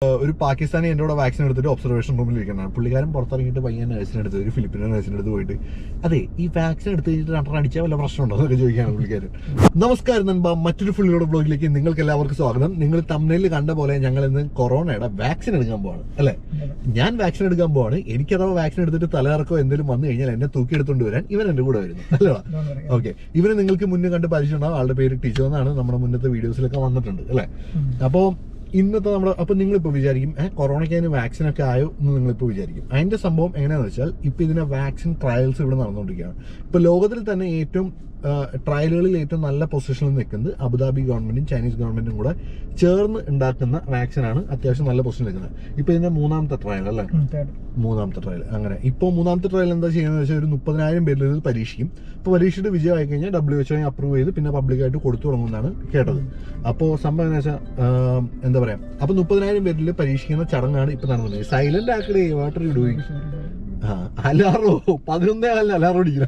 ഒരു പാകിസ്ഥാനി എൻ്റെ കൂടെ വാക്സിൻ എടുത്തിട്ട് ഒബ്സർവേഷൻ റൂമിൽ ഇരിക്കുന്നതാണ് പുള്ളിക്കാരൻ പുറത്തിറങ്ങിയിട്ട് പയ്യൻ നേഴ്സിന് എടുത്ത് ഒരു ഫിലിപ്പിനോ നേഴ്സിന് എടുത്ത് പോയിട്ട് അതെ ഈ വാക്സിൻ എടുത്ത് കഴിഞ്ഞിട്ട് രണ്ടെണ്ണം അടിച്ചാൽ വല്ല പ്രശ്നമുണ്ടോ എന്നൊക്കെ ചോദിക്കാണ് പുള്ളിക്കാരൻ നമസ്കാരം നൻപ മറ്റൊരു ഫുള്ളിയുടെ ബ്ലോഗിലേക്ക് നിങ്ങൾക്ക് എല്ലാവർക്കും സ്വാഗതം നിങ്ങൾ തമ്മിൽ കണ്ട പോലെ ഞങ്ങൾ ഇന്ന് കൊറോണയുടെ വാക്സിൻ എടുക്കാൻ പോവാണ് അല്ലേ ഞാൻ വാക്സിൻ എടുക്കാൻ പോവാണ് എനിക്ക് അഥവാ വാക്സിൻ എടുത്തിട്ട് തലയിറക്കോ എന്തെങ്കിലും വന്നു കഴിഞ്ഞാൽ എന്നെ തൂക്കി എടുത്തുകൊണ്ട് വരാൻ ഇവൻ എൻ്റെ കൂടെ വരുന്നു അല്ലേ ഓക്കെ ഇവനെ നിങ്ങൾക്ക് മുന്നേ കണ്ട് പരിചയമുണ്ടാവും ആളുടെ പേര് ടീച്ചർ എന്നാണ് നമ്മുടെ മുന്നത്തെ വീഡിയോസിലൊക്കെ വന്നിട്ടുണ്ട് അല്ലേ അപ്പോൾ ഇന്നത്തെ നമ്മൾ അപ്പൊ നിങ്ങളിപ്പോ വിചാരിക്കും ഏഹ് കൊറോണയ്ക്ക് അതിന് വാക്സിൻ ഒക്കെ ആയോ എന്ന് നിങ്ങളിപ്പോ വിചാരിക്കും അതിന്റെ സംഭവം എങ്ങനെയാണെന്ന് വെച്ചാൽ ഇപ്പൊ ഇതിന്റെ വാക്സിൻ ട്രയൽസ് ഇവിടെ നടന്നുകൊണ്ടിരിക്കുകയാണ് ഇപ്പൊ ലോകത്തിൽ തന്നെ ഏറ്റവും ട്രയലുകളിൽ ഏറ്റവും നല്ല പൊസിഷനിൽ നിൽക്കുന്നത് അബുദാബി ഗവൺമെന്റും ചൈനീസ് ഗവൺമെന്റും കൂടെ ചേർന്ന് ഉണ്ടാക്കുന്ന വാക്സിനാണ് അത്യാവശ്യം നല്ല പൊസിഷനിൽ നിൽക്കുന്നത് ഇപ്പൊ ഇതിന്റെ മൂന്നാമത്തെ ട്രയൽ അല്ലേ മൂന്നാമത്തെ ട്രയൽ അങ്ങനെ ഇപ്പോൾ മൂന്നാമത്തെ ട്രയൽ എന്താ ചെയ്യുന്നത് വെച്ചാൽ ഒരു മുപ്പതിനായിരം പേരിൽ ഇത് പരീക്ഷിക്കും ഇപ്പോൾ പരീക്ഷിച്ചിട്ട് വിജയമായി കഴിഞ്ഞാൽ ഡബ്ല്യു എച്ച് അപ്രൂവ് ചെയ്ത് പിന്നെ പബ്ലിക്കായിട്ട് കൊടുത്തു തുടങ്ങുമെന്നാണ് കേട്ടത് അപ്പോൾ സംഭവം എന്ന് വെച്ചാൽ ആം, എന്താ പറയാ അപ്പോൾ മുപ്പതിനായിരം പേരിൽ പരീക്ഷിക്കുന്ന ചടങ്ങാണ് ഇപ്പൊ നടന്നത് സൈലന്റ് ആക്കടേ വാട്ടർ ഡൂയിങ് ആ അലാറോ പതിനൊന്നേ കാലിന് അലാറോ അടിക്കില്ല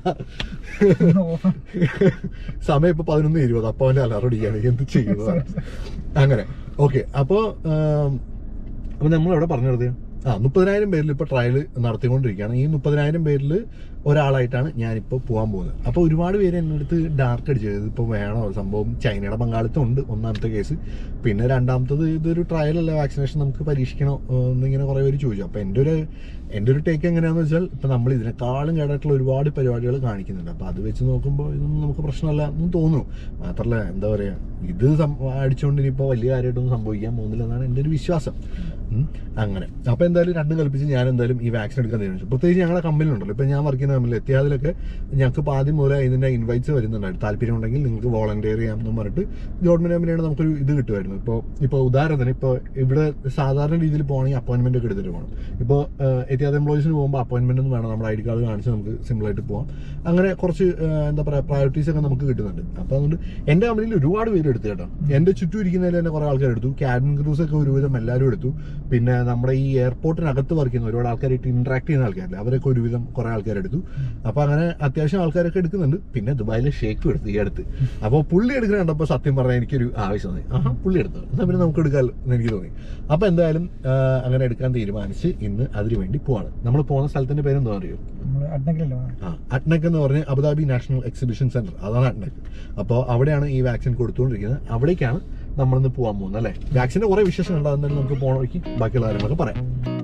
സമയം ഇപ്പൊ പതിനൊന്ന് ഇരുപത് അപ്പൊ അവന്റെ അലാറോ അടിക്കുകയാണ് എന്ത് ചെയ്യുന്നത് അങ്ങനെ ഓക്കെ അപ്പോ ആം, അപ്പൊ നമ്മൾ എവിടെ പറഞ്ഞു നിർത്തിയ ആ മുപ്പതിനായിരം പേരിൽ ഇപ്പൊ ട്രയൽ നടത്തിക്കൊണ്ടിരിക്കുകയാണ് ഈ മുപ്പതിനായിരം പേരിൽ ഒരാളായിട്ടാണ് ഞാനിപ്പോൾ പോകാൻ പോകുന്നത് അപ്പോൾ ഒരുപാട് പേര് എൻ്റെ അടുത്ത് ഡാർക്ക് അടിച്ചത് ഇപ്പോൾ വേണോ സംഭവം ചൈനയുടെ പങ്കാളിത്തം ഉണ്ട് ഒന്നാമത്തെ കേസ് പിന്നെ രണ്ടാമത്തത് ഇതൊരു ട്രയൽ അല്ല വാക്സിനേഷൻ നമുക്ക് പരീക്ഷിക്കണോ ഏഹ് എന്നിങ്ങനെ കുറേ പേര് ചോദിച്ചു അപ്പോൾ എൻ്റെ ഒരു എൻ്റെ ഒരു ടേക്ക് എങ്ങനെയാണെന്ന് വെച്ചാൽ ഇപ്പം നമ്മൾ ഇതിനേക്കാളും കേടായിട്ടുള്ള ഒരുപാട് പരിപാടികൾ കാണിക്കുന്നുണ്ട് അപ്പോൾ അത് വെച്ച് നോക്കുമ്പോൾ ഇതൊന്നും നമുക്ക് പ്രശ്നമല്ല എന്ന് തോന്നുന്നു മാത്രമല്ല എന്താ പറയുക ഇത് സം- അടിച്ചുകൊണ്ട് ഇനിയിപ്പോൾ വലിയ കാര്യമായിട്ടൊന്നും സംഭവിക്കാൻ പോകുന്നില്ലെന്നാണ് എൻ്റെ ഒരു വിശ്വാസം ഉം. അങ്ങനെ അപ്പോൾ എന്തായാലും രണ്ടും കൽപ്പിച്ച് ഞാൻ എന്തായാലും ഈ വാക്സിൻ എടുക്കാൻ തീരുമാനിച്ചു പ്രത്യേകിച്ച് ഞങ്ങളുടെ കമ്പനിയിലുണ്ടല്ലോ ഇപ്പം ഞാൻ വർക്ക് ചെയ്യുന്ന കമ്പനിയിൽ എത്തിയാതിലൊക്കെ ഞങ്ങൾക്ക് ഇപ്പോൾ ആദ്യം മുതലേ ഇതിൻ്റെ ഇൻവൈറ്റ്സ് വരുന്നുണ്ടായിരുന്നു താല്പര്യം ഉണ്ടെങ്കിൽ നിങ്ങൾക്ക് വോളണ്ടിയർ ചെയ്യാം എന്ന് പറഞ്ഞിട്ട് ഗവൺമെൻറ് കമ്പനിയാണ് നമുക്കൊരു ഇത് കിട്ടുമായിരുന്നു ഇപ്പോൾ ഇപ്പോൾ ഉദാഹരണത്തിന് ഇപ്പോൾ ഇവിടെ സാധാരണ രീതിയിൽ പോകണമെങ്കിൽ അപ്പോയിൻമെൻ്റ് ഒക്കെ എടുത്തിട്ട് പോകണം ഇപ്പോൾ എത്തിയാതെ എംപ്ലോയീസിന് പോകുമ്പോൾ അപ്പോയിൻമെൻ്റ് ഒന്നും വേണം നമ്മുടെ ഐ ഡി കാർഡ് കാണിച്ച് നമുക്ക് സിമ്പിളായിട്ട് പോകാം അങ്ങനെ കുറച്ച് ആ, എന്താ പറയുക പ്രയോറിറ്റീസ് ഒക്കെ നമുക്ക് കിട്ടുന്നുണ്ട് അപ്പോൾ അതുകൊണ്ട് എൻ്റെ കമ്പനിയിൽ ഒരുപാട് പേര് എടുത്തു കേട്ടോ എൻ്റെ ചുറ്റും ഇരിക്കുന്നതിൽ തന്നെ കുറേ ആൾക്കാർ എടുത്തു ക്യാബിൻ ക്രൂസ് ഒക്കെ ഒരുവിധം എല്ലാവരും എടുത്തു പിന്നെ നമ്മുടെ ഈ എയർപോർട്ടിനകത്ത് വർക്ക് ചെയ്യുന്ന ഒരുപാട് ആൾക്കാരായിട്ട് ഇന്ററാക്ട് ചെയ്യുന്ന ആൾക്കാരില്ല അവരൊക്കെ ഒരുവിധം കുറേ ആൾക്കാർ എടുത്തു അപ്പോൾ അങ്ങനെ അത്യാവശ്യം ആൾക്കാരൊക്കെ എടുക്കുന്നുണ്ട് പിന്നെ ദുബായിലെ ഷേക്കും എടുത്തു ഈ അടുത്ത് അപ്പോൾ പുള്ളി എടുക്കുന്ന കണ്ടപ്പോൾ സത്യം പറഞ്ഞാൽ എനിക്കൊരു ആവശ്യം തോന്നി ആഹാ പുള്ളി എടുത്തു എന്നാൽ പിന്നെ നമുക്ക് എടുക്കാമല്ലോ എന്ന് എനിക്ക് തോന്നി അപ്പോൾ എന്തായാലും ആ, അങ്ങനെ എടുക്കാൻ തീരുമാനിച്ച് ഇന്ന് അതിനു വേണ്ടി പോവാണ് നമ്മൾ പോകുന്ന സ്ഥലത്തിന്റെ പേര് എന്താ അറിയോ ആ അട്നക് എന്ന് പറഞ്ഞ അബുദാബി നാഷണൽ എക്സിബിഷൻ സെന്റർ അതാണ് അട്നക് അപ്പോൾ അവിടെയാണ് ഈ വാക്സിൻ കൊടുത്തുകൊണ്ടിരിക്കുന്നത് അവിടേക്കാണ് നമ്മളിന്ന് പോകാൻ പോകുന്നത് അല്ലേ വാക്സിന്റെ കുറെ വിശേഷം ഉണ്ടാകുന്നതിന് നമുക്ക് പോകണ വഴിക്ക് ബാക്കിയുള്ള കാര്യങ്ങളൊക്കെ പറയാം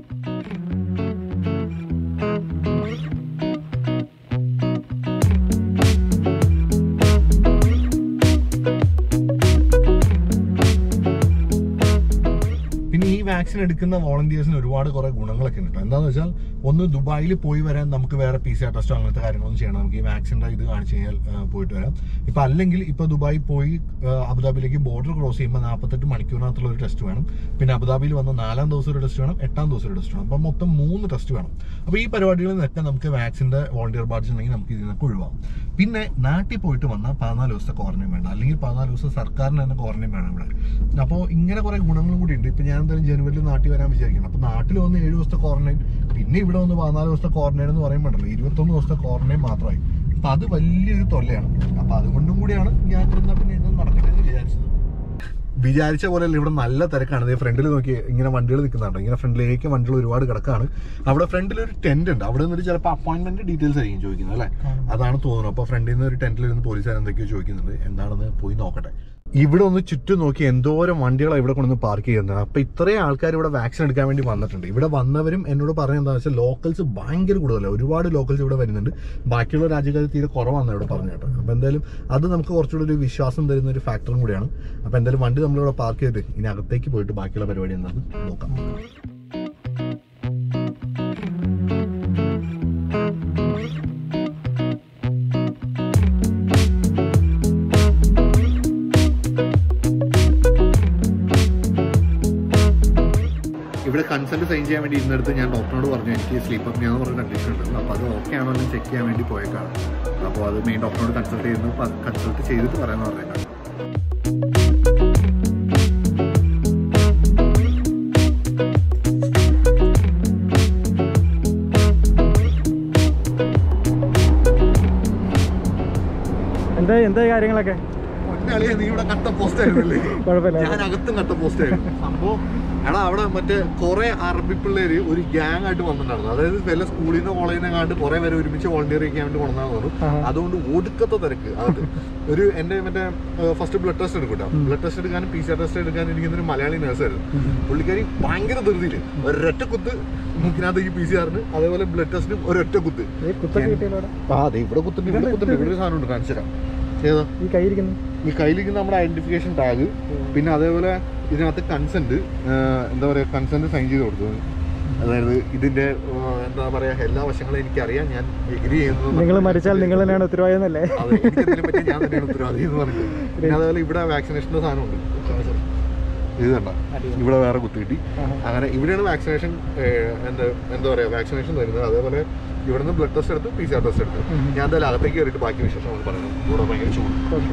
പിന്നെ ഈ വാക്സിൻ എടുക്കുന്ന വോളണ്ടിയേഴ്സിന് ഒരുപാട് കുറെ ഗുണങ്ങളൊക്കെ ഉണ്ട് കേട്ടോ എന്താന്ന് വെച്ചാൽ ഒന്ന് ദുബായിൽ പോയി വരാൻ നമുക്ക് വേറെ പി സി ആർ ടെസ്റ്റോ അങ്ങനത്തെ കാര്യങ്ങളൊന്നും ചെയ്യണം നമുക്ക് ഈ വാക്സിൻ്റെ ഇത് കാണിച്ചു കഴിഞ്ഞാൽ ആ, പോയിട്ട് വരാം ഇപ്പൊ അല്ലെങ്കിൽ ഇപ്പൊ ദുബായി പോയി ആ, അബുദാബിയിലേക്ക് ബോർഡർ ക്രോസ് ചെയ്യുമ്പോൾ നാൽപ്പത്തെട്ട് മണിക്കൂറിനകത്തുള്ള ഒരു ടെസ്റ്റ് വേണം പിന്നെ അബുദാബിയിൽ വന്ന നാലാം ദിവസം ഒരു ടെസ്റ്റ് വേണം എട്ടാം ദിവസം ഒരു ടെസ്റ്റ് വേണം അപ്പം മൊത്തം മൂന്ന് ടെസ്റ്റ് വേണം അപ്പോൾ ഈ പരിപാടികളിൽ നിന്നൊക്കെ നമുക്ക് വാക്സിന്റെ വോളണ്ടിയർ ബാഡ്ജ് ഉണ്ടെങ്കിൽ നമുക്ക് ഇതിൽ നിന്നൊക്കെ ഒഴിവാകും പിന്നെ നാട്ടിൽ പോയിട്ട് വന്നാൽ പതിനാല് ദിവസത്തെ ക്വാറന്റൈൻ വേണ്ട അല്ലെങ്കിൽ പതിനാല് ദിവസം സർക്കാരിന് തന്നെ ക്വാറന്റൈൻ വേണം ഇവിടെ അപ്പോൾ ഇങ്ങനെ കുറെ ഗുണങ്ങളും കൂടി ഉണ്ട് ഇപ്പൊ ഞാൻ എന്തായാലും ജനുവരിയിൽ നാട്ടിൽ വരാൻ വിചാരിക്കണം അപ്പൊ നാട്ടിൽ വന്ന് ഏഴ് ദിവസത്തെ ക്വാറന്റൈൻ പിന്നെ ഇവിടെ വന്ന് പതിനാല് ദിവസത്തെ ക്വാറന്റൈൻ എന്ന് പറയുമ്പോഴല്ലോ ഇരുപത്തൊന്ന് ദിവസത്തെ ക്വാറന്റൈൻ മാത്രമായി അപ്പൊ അത് വലിയൊരു തൊല്ലയാണ് അപ്പൊ അതുകൊണ്ടും കൂടിയാണ് ഞാൻ ഇരുന്നാ പിന്നെ ഇതൊന്നും നടക്കട്ടെ എന്ന് വിചാരിച്ചത് വിചാരിച്ച പോലെ അല്ല ഇവിടെ നല്ല തിരക്കാണ് ദേ ഫ്രണ്ടിൽ നോക്കി ഇങ്ങനെ വണ്ടികൾ നിൽക്കുന്നുണ്ടോ ഇങ്ങനെ ഫ്രണ്ടിലേക്ക് വണ്ടികൾ ഒരുപാട് കിടക്കാണ് അവിടെ ഫ്രണ്ടിൽ ഒരു ടെന്റ് ഉണ്ട് അവിടെ നിന്നിട്ട് ചിലപ്പോൾ അപ്പോയിന്റ്മെന്റ് ഡീറ്റെയിൽസ് ആയിരിക്കും ചോദിക്കുന്നത് അല്ലേ അതാണ് തോന്നുന്നത് അപ്പോൾ ഫ്രണ്ടിൽ നിന്ന് ഒരു ടെന്റിൽ ഇരുന്ന് പോലീസുകാർ എന്തൊക്കെയോ ചോദിക്കുന്നുണ്ട് എന്താണെന്ന് പോയി നോക്കട്ടെ ഇവിടെ ഒന്ന് ചുറ്റും നോക്കി എന്തോരം വണ്ടികളാണ് ഇവിടെ കൊണ്ടുവന്ന് പാർക്ക് ചെയ്യുന്നത് അപ്പൊ ഇത്രയും ആൾക്കാർ ഇവിടെ വാക്സിൻ എടുക്കാൻ വേണ്ടി വന്നിട്ടുണ്ട് ഇവിടെ വന്നവരും എന്നോട് പറഞ്ഞത് എന്താണെന്ന് വെച്ചാൽ ലോക്കൽസ് ഭയങ്കര കൂടുതലാണ് ഒരുപാട് ലോക്കൽസ് ഇവിടെ വരുന്നുണ്ട് ബാക്കിയുള്ള രാജ്യക്കാർ തീരെ കുറവാണെന്ന് ഇവിടെ പറഞ്ഞു കേട്ടോ അപ്പൊ എന്തായാലും അത് നമുക്ക് കുറച്ചുകൂടി ഒരു വിശ്വാസം തരുന്ന ഒരു ഫാക്ടറും കൂടിയാണ് അപ്പൊ എന്തായാലും വണ്ടി നമ്മളിവിടെ പാർക്ക് ചെയ്തിട്ട് ഇനി അകത്തേക്ക് പോയിട്ട് ബാക്കിയുള്ള പരിപാടി എന്താണെന്ന് നോക്കാം ഇവിടെ കൺസൾട്ട് സൈൻ ചെയ്യാൻ വേണ്ടി ഇന്നെടുത്ത് ഞാൻ ഡോക്ടറോട് പറഞ്ഞു എനിക്ക് സ്ലീപ്പ് അപ്നിയ എന്ന് പറഞ്ഞ കണ്ടീഷൻ ഉണ്ട് അപ്പോൾ അത് ഓക്കെ ആണോ എന്ന് ചെക്ക് ചെയ്യാൻ വേണ്ടി പോയേക്കാണ് അപ്പോൾ അത് മെയിൻ ഡോക്ടറോട് കൺസൾട്ട് ചെയ്യുന്നു കൺസൾട്ട് ചെയ്തിട്ട് പറയാമെന്ന് പറഞ്ഞേക്കാം എന്താ എന്താ കാര്യങ്ങളൊക്കെ പൊന്നു എന്റെ അളിയെ നീ ഇവിടെ കട്ട പോസ്റ്റ് ആയിരുന്നല്ലേ കുഴപ്പമില്ല ഞാൻ അകത്തും കട്ട പോസ്റ്റ് ആയിരുന്നു സംഭവം എടാ അവിടെ മറ്റേ കുറെ അറബി പിള്ളേര് ഒരു ഗ്യാങ് ആയിട്ട് വന്നിട്ടുണ്ടായിരുന്നു അതായത് വല്ല സ്കൂളിൽ നിന്ന് കോളേജിൽ നിന്ന് കണ്ട് കുറെ പേര് ഒരുമിച്ച് വോളണ്ടിയർ ചെയ്യാൻ വേണ്ടി കൊണ്ടാന്ന് പറഞ്ഞു ആഹാ. അതുകൊണ്ട് ഒടുക്കത്തെ തിരക്ക് അത് ഒരു എന്റെ മറ്റേ ഫസ്റ്റ് ബ്ലഡ് ടെസ്റ്റ് എടുക്കട്ടോ ബ്ലഡ് ടെസ്റ്റ് എടുക്കാനും പി സി ആർ ടെസ്റ്റ് എടുക്കാനും ഇരിക്കുന്ന ഒരു മലയാളി നേഴ്സായിരുന്നു പുള്ളിക്കാരി ഭയങ്കര ധൃതിയില് ഒരൊറ്റ കുത്ത് മൂക്കിനകത്ത് ഈ പി സി ആറിന് അതേപോലെ ബ്ലഡ് ടെസ്റ്റിനും ഒരൊറ്റ കുത്ത് ഈ കുത്തൊക്കെ കിട്ടിയല്ലോ അവിടെ ആ അതെ ഇവിടെ കുത്തുണ്ട് ഇവിടെ കുത്തുണ്ട് ഇവിടെ ഒരു സാധനം ഉണ്ട് കാണിച്ചു തരാം ഏതാ ഈ കൈയിരിക്കുന്നു ഈ കയ്യിലിരിക്കുന്ന നമ്മുടെ ഐഡന്റിഫിക്കേഷൻ ടാഗ് പിന്നെ അതേപോലെ ഇതിനകത്ത് കൺസെന്റ് എന്താ പറയാ കൺസെന്റ് സൈൻ ചെയ്ത് കൊടുത്തത് അതായത് ഇതിന്റെ ആ, എന്താ പറയാ എല്ലാ വശങ്ങളും എനിക്കറിയാം ഞാൻ എഗ്രി ചെയ്യുന്നത് നിങ്ങൾ മരിച്ചാൽ നിങ്ങൾ തന്നെയാണ് ഉത്തരവാദിയെന്നല്ലേ അതെ, എനിക്കതിനെ പറ്റി ഞാൻ തന്നെയാണ് ഉത്തരവാദി എന്ന് പറഞ്ഞത് പിന്നെ അതേപോലെ ഇവിടെ വാക്സിനേഷന്റെ സാധനമുണ്ട് ഇത് കണ്ട ഇവിടെ വേറെ കുത്തി കിട്ടി ആഹാ. അങ്ങനെ ഇവിടെയാണ് വാക്സിനേഷൻ എന്താ എന്താ പറയാ വാക്സിനേഷൻ തരുന്നത് അതേപോലെ ഇവിടെ നിന്ന് ബ്ലഡ് ടെസ്റ്റ് എടുത്ത് പി സി ആർ ടെസ്റ്റ് എടുത്ത് ഞാൻ എന്തായാലും അകത്തേക്ക് കയറിയിട്ട് ബാക്കി വിശേഷം നമുക്ക് പറയുന്നത് ഇവിടെ ഭയങ്കര ചൂട് ഓക്കെ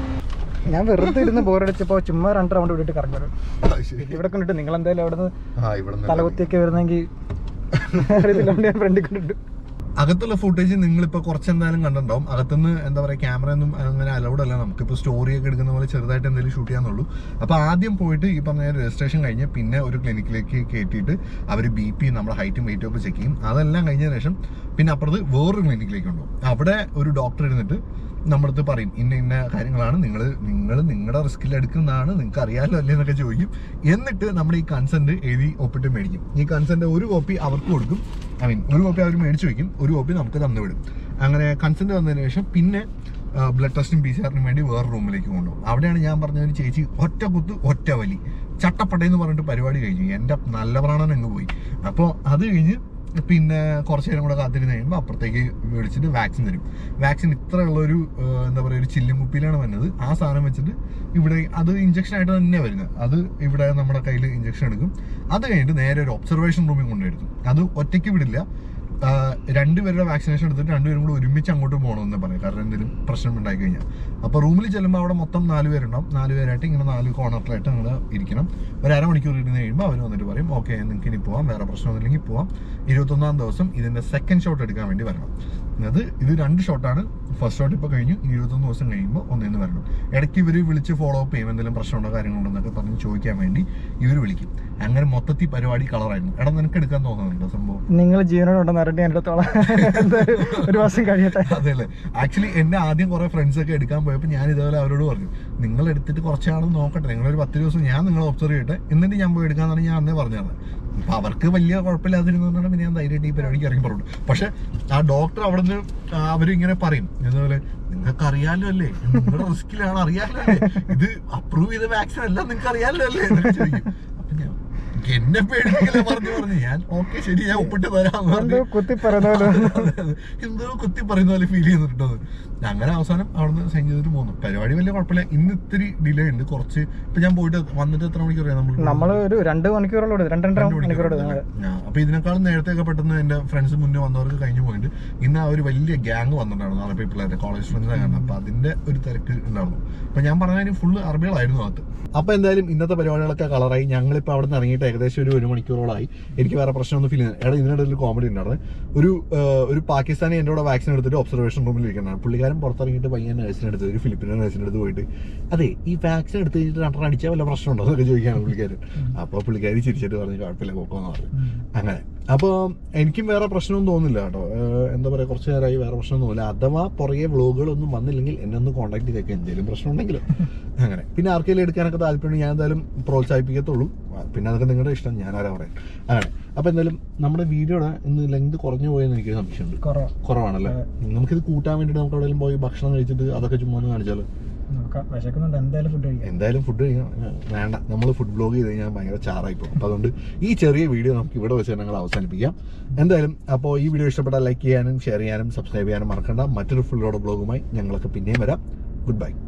ഞാൻ വെറുതെ ഇരുന്ന് ബോറടിച്ചപ്പോ ചുമ്മാ രണ്ട് റൗണ്ട് വിട്ടിട്ട് കറങ്ങി വരും ആ, ശരി. ഇവിടെ കണ്ടിട്ട് നിങ്ങൾ എന്തായാലും അവിടെ നിന്ന് ആ ഇവിടെ നിന്ന് തലകുത്തിയൊക്കെ വരുന്നെങ്കിൽ അറിയത്തില്ല അതുകൊണ്ട് ഞാൻ ഫ്രണ്ടിൽ കണ്ടിട്ട് അകത്തുള്ള ഫുട്ടേജ് നിങ്ങളിപ്പോൾ കുറച്ച് എന്തായാലും കണ്ടിട്ടുണ്ടാവും അകത്തുനിന്ന് എന്താ പറയുക ക്യാമറ ഒന്നും അങ്ങനെ അലൗഡ് അല്ല നമുക്കിപ്പോൾ സ്റ്റോറി ഒക്കെ എടുക്കുന്ന പോലെ ചെറുതായിട്ട് എന്തെങ്കിലും ഷൂട്ട് ചെയ്യാന്നുള്ളൂ അപ്പോൾ ആദ്യം പോയിട്ട് ഈ പറഞ്ഞ രജിസ്ട്രേഷൻ കഴിഞ്ഞ് പിന്നെ ഒരു ക്ലിനിക്കിലേക്ക് കയറ്റിയിട്ട് അവർ ബി പി നമ്മുടെ ഹൈറ്റും വെയിറ്റും ഒക്കെ ചെക്ക് ചെയ്യും അതെല്ലാം കഴിഞ്ഞ ശേഷം പിന്നെ അപ്പുറത്ത് വേറൊരു ക്ലിനിക്കിലേക്ക് കൊണ്ടുപോകും അവിടെ ഒരു ഡോക്ടർ ഇരുന്നിട്ട് നമ്മുടെ അടുത്ത് പറയും ഇന്ന ഇന്ന കാര്യങ്ങളാണ് നിങ്ങൾ നിങ്ങൾ നിങ്ങളുടെ റിസ്കിൽ എടുക്കുന്നതാണ് നിങ്ങൾക്ക് അറിയാലോ അല്ലേ എന്നൊക്കെ ചോദിക്കും എന്നിട്ട് നമ്മുടെ ഈ കൺസെന്റ് എഴുതി ഒപ്പിട്ട് മേടിക്കും ഈ കൺസെന്റ് ഒരു കോപ്പി അവർക്ക് കൊടുക്കും ഐ മീൻ ഒരു കോപ്പി അവർ മേടിച്ചു വയ്ക്കും ഒരു കോപ്പി നമുക്ക് തന്നു വിടും അങ്ങനെ കൺസെന്റ് വന്നതിന് ശേഷം പിന്നെ ബ്ലഡ് ടെസ്റ്റും പി സി ആറിനും വേണ്ടി വേറെ റൂമിലേക്ക് കൊണ്ടുപോകും അവിടെയാണ് ഞാൻ പറഞ്ഞ ഒരു ചേച്ചി ഒറ്റ കുത്ത് ഒറ്റ വലി ചട്ടപ്പട്ടയെന്ന് പറഞ്ഞിട്ട് പരിപാടി കഴിഞ്ഞു എൻ്റെ നല്ല പ്രാണൻ അങ്ങ് പോയി അപ്പോൾ അത് കഴിഞ്ഞ് പിന്നെ കുറച്ച് നേരം കൂടെ കാത്തിരുന്ന് കഴിയുമ്പോൾ അപ്പുറത്തേക്ക് വിളിച്ചിട്ട് വാക്സിൻ തരും വാക്സിൻ ഇത്ര ഉള്ളൊരു ഏഹ്, എന്താ പറയുക ഒരു ചില്ലും കുപ്പിയിലാണ് വരുന്നത് ആ സാധനം വെച്ചിട്ട് ഇവിടെ അത് ഇഞ്ചക്ഷൻ ആയിട്ട് തന്നെ വരുന്നത് അത് ഇവിടെ നമ്മുടെ കയ്യിൽ ഇഞ്ചക്ഷൻ എടുക്കും അത് കഴിഞ്ഞിട്ട് നേരെ ഒരു ഒബ്സർവേഷൻ റൂമിൽ കൊണ്ടുവരുത്തും അത് ഒറ്റയ്ക്ക് വിടില്ല ആഹ് രണ്ടുപേരുടെ വാക്സിനേഷൻ എടുത്തിട്ട് രണ്ടുപേരും കൂടെ ഒരുമിച്ച് അങ്ങോട്ട് പോകണമെന്ന് പറയും കാരണം എന്തെങ്കിലും പ്രശ്നം ഉണ്ടായി കഴിഞ്ഞാൽ അപ്പോൾ റൂമിൽ ചെല്ലുമ്പോൾ അവിടെ മൊത്തം നാല് പേരുണ്ടാവും നാല് പേരായിട്ട് ഇങ്ങനെ നാല് കോർണറിലായിട്ട് നിങ്ങൾ ഇരിക്കണം ഒരു അരമണിക്കൂർ ഇരുന്ന് കഴിയുമ്പോൾ അവർ വന്നിട്ട് പറയും ഓക്കെ നിങ്ങൾക്ക് ഇനി പോവാം വേറെ പ്രശ്നമൊന്നുമില്ലെങ്കിൽ പോവാം ഇരുപത്തൊന്നാം ദിവസം ഇതിന്റെ സെക്കൻഡ് ഷോട്ട് എടുക്കാൻ വേണ്ടി വരണം അത് ഇത് രണ്ട് ഷോട്ടാണ് ഫസ്റ്റ് ഷോട്ട് ഇപ്പോൾ കഴിഞ്ഞു ഇനി ഇരുപത്തൊന്ന് ദിവസം കഴിയുമ്പോൾ ഒന്നിന്ന് വരണം ഇടയ്ക്ക് ഇവർ വിളിച്ച് ഫോളോ അപ്പ് ചെയ്യും എന്തെങ്കിലും പ്രശ്നമുണ്ടോ കാര്യങ്ങളുണ്ടോ എന്നൊക്കെ പറഞ്ഞ് ചോദിക്കാൻ വേണ്ടി ഇവർ വിളിക്കും അങ്ങനെ മൊത്തത്തിൽ പരിപാടി കളറായിരുന്നു എടാ നിനക്ക് എടുക്കാൻ തോന്നുന്നുണ്ടോ സംഭവം നിങ്ങൾ ജീവനോടുണ്ടെന്ന് അറിഞ്ഞിട്ട് എൻ്റെ അടുത്തോളം എന്തായാലും ഒരു മാസം കഴിയട്ടെ അതെല്ലേ ആക്ച്വലി എന്നെ ആദ്യം കുറെ ഫ്രണ്ട്സ് ഒക്കെ എടുക്കാൻ പോയപ്പോൾ ഞാൻ ഇതേപോലെ അവരോട് പറഞ്ഞു നിങ്ങൾ എടുത്തിട്ട് കുറച്ചാണെന്ന് നോക്കട്ടെ നിങ്ങളൊരു പത്ത് ദിവസം ഞാൻ നിങ്ങളെ ഒബ്സർവ് ചെയ്യട്ടെ എന്നിട്ട് ഞാൻ പോയി എടുക്കാന്നാണ് ഞാൻ അന്നേ പറഞ്ഞത് അപ്പൊ അവർക്ക് വലിയ കുഴപ്പമില്ലാതിരുന്നതുകൊണ്ടാണ് പിന്നെ ഞാൻ ധൈര്യമായിട്ട് ഈ പരിപാടിക്ക് ഇറങ്ങി പറഞ്ഞു പക്ഷെ ആ ഡോക്ടർ അവിടെ നിന്ന് അവരിങ്ങനെ പറയും ഇതുപോലെ നിങ്ങൾക്ക് അറിയാലോ അല്ലേ നിങ്ങളുടെ റിസ്കിലാണ് അറിയാലോ അല്ലേ ഇത് അപ്രൂവ് ചെയ്ത വാക്സിൻ അല്ല നിങ്ങൾക്ക് അറിയാലോ അല്ലേ എന്നൊക്കെ ചോദിക്കും അപ്പൊ ഞാൻ എന്നെ പേടിപ്പിക്കല പറഞ്ഞു പറഞ്ഞു ഞാൻ ഓക്കെ ശരി ഞാൻ ഒപ്പിട്ട് തരാം എന്തോ കുത്തി പറയുന്ന പോലെ അതെ, അതെ. എന്തോ കുത്തി പറയുന്ന പോലെ ഫീൽ ചെയ്യുന്നുണ്ടത് അങ്ങനെ അവസാനം അവിടുന്ന് സൈൻ ചെയ്തിട്ട് പോന്നു പരിപാടി വലിയ കുഴപ്പമില്ല ഇന്ന് ഇത്തിരി ഡിലേ ഉണ്ട് കുറച്ച് ഇപ്പൊ ഞാൻ പോയിട്ട് വന്നിട്ട് എത്ര മണിക്കൂർ നമ്മൾ നമ്മൾ ഒരു രണ്ട് മണിക്കൂറോളം എടുത്തു രണ്ട് രണ്ടര മണിക്കൂർ എടുത്തു അപ്പൊ ഇതിനേക്കാളും നേരത്തെ ഒക്കെ പെട്ടെന്ന് എന്റെ ഫ്രണ്ട്സ് മുന്നേ വന്നവർക്ക് കഴിഞ്ഞു പോയിട്ട് ഇന്ന് ആ ഒരു വലിയ ഗ്യാങ് വന്നിട്ടുണ്ടായിരുന്നു അറബി പിള്ളേരുടെ കോളേജ് ഫ്രണ്ട്സ് കാരണം അപ്പൊ അതിന്റെ ഒരു തിരക്ക് ഉണ്ടായിരുന്നു അപ്പൊ ഞാൻ പറഞ്ഞതിന് ഫുള്ള് അറബികളായിരുന്നു അകത്ത് അപ്പൊ എന്തായാലും ഇന്നത്തെ പരിപാടികളൊക്കെ കളറായി ഞങ്ങളിപ്പോ അവിടെ നിന്ന് ഇറങ്ങിയിട്ട് ഏകദേശം ഒരു ഒരു മണിക്കൂറോളായി എനിക്ക് വേറെ പ്രശ്നമൊന്നും ഫീൽ ചെയ്യുന്നത് എടാ ഇതിനിടയിൽ ഒരു കോമഡി ഉണ്ടായിരുന്നു ഒരു ആ, ഒരു പാകിസ്ഥാനി എൻ്റെ കൂടെ വാക്സിൻ എടുത്തിട്ട് ഒബ്സർവേഷൻ റൂമിൽ ഇരിക്കുന്നതാണ് പുള്ളിക്കാരൻ പുറത്തിറങ്ങിയിട്ട് പയ്യൻ നഴ്സിനെ എടുത്ത് ഒരു ഫിലിപ്പിനോ നഴ്സിനെ എടുത്ത് പോയിട്ട് അതെ ഈ വാക്സിൻ എടുത്ത് കഴിഞ്ഞിട്ട് രണ്ടെണ്ണം അടിച്ചാൽ വല്ല പ്രശ്നമുണ്ടോ എന്നൊക്കെ ചോദിക്കാണ് പുള്ളിക്കാരൻ അപ്പോൾ പുള്ളിക്കാരി ചിരിച്ചിട്ട് പറഞ്ഞു കുഴപ്പമില്ല പോക്കോന്ന് പറഞ്ഞു അങ്ങനെ അപ്പോൾ എനിക്കും വേറെ പ്രശ്നമൊന്നും തോന്നുന്നില്ല കേട്ടോ ഏഹ് എന്താ പറയുക കുറച്ച് നേരമായി വേറെ പ്രശ്നം തോന്നില്ല അഥവാ പുറകെ വ്ളോഗുകളൊന്നും വന്നില്ലെങ്കിൽ എന്നെ ഒന്ന് കോൺടാക്ട് ചെയ്തേക്കാം എന്തെങ്കിലും പ്രശ്നം ഉണ്ടെങ്കിലോ അങ്ങനെ പിന്നെ ആർക്കെങ്കിലും എടുക്കാനൊക്കെ താല്പര്യം ഞാൻ എന്തായാലും പ്രോത്സാഹിപ്പിക്കത്തുള്ളൂ ആ, പിന്നെ അതൊക്കെ നിങ്ങളുടെ ഇഷ്ടം ഞാൻ ആരാ പറയാൻ അങ്ങനെ അപ്പോൾ എന്തായാലും നമ്മുടെ വീഡിയോയുടെ ഇന്ന് ലെങ്ത് കുറഞ്ഞു പോയെന്ന് എനിക്ക് സംശയമുണ്ട് കുറവാ കുറവാണല്ലേ നമുക്കിത് കൂട്ടാൻ വേണ്ടിയിട്ട് നമുക്ക് എവിടെയെങ്കിലും പോയി ഭക്ഷണം കഴിച്ചിട്ട് അതൊക്കെ ചുമ്മാ ഒന്ന് കാണിച്ചാലോ നോക്കാം വിശക്കുന്നുണ്ട് എന്തായാലും ഫുഡ് കഴിക്കാം എന്തായാലും ഫുഡ് കഴിക്കണം വേണ്ട നമ്മൾ ഫുഡ് ബ്ലോഗ് ചെയ്ത് കഴിഞ്ഞാൽ ഭയങ്കര ചാറായി പോകും അപ്പോൾ അതുകൊണ്ട് ഈ ചെറിയ വീഡിയോ നമുക്ക് ഇവിടെ വെച്ച് ഞങ്ങൾ അവസാനിപ്പിക്കാം എന്തായാലും അപ്പോൾ ഈ വീഡിയോ ഇഷ്ടപ്പെട്ടാൽ ലൈക്ക് ചെയ്യാനും ഷെയർ ചെയ്യാനും സബ്സ്ക്രൈബ് ചെയ്യാനും മറക്കണ്ട മറ്റൊരു ഫുള്ളോടെ ബ്ലോഗുമായി ഞങ്ങളൊക്കെ പിന്നെയും വരാം ഗുഡ് ബൈ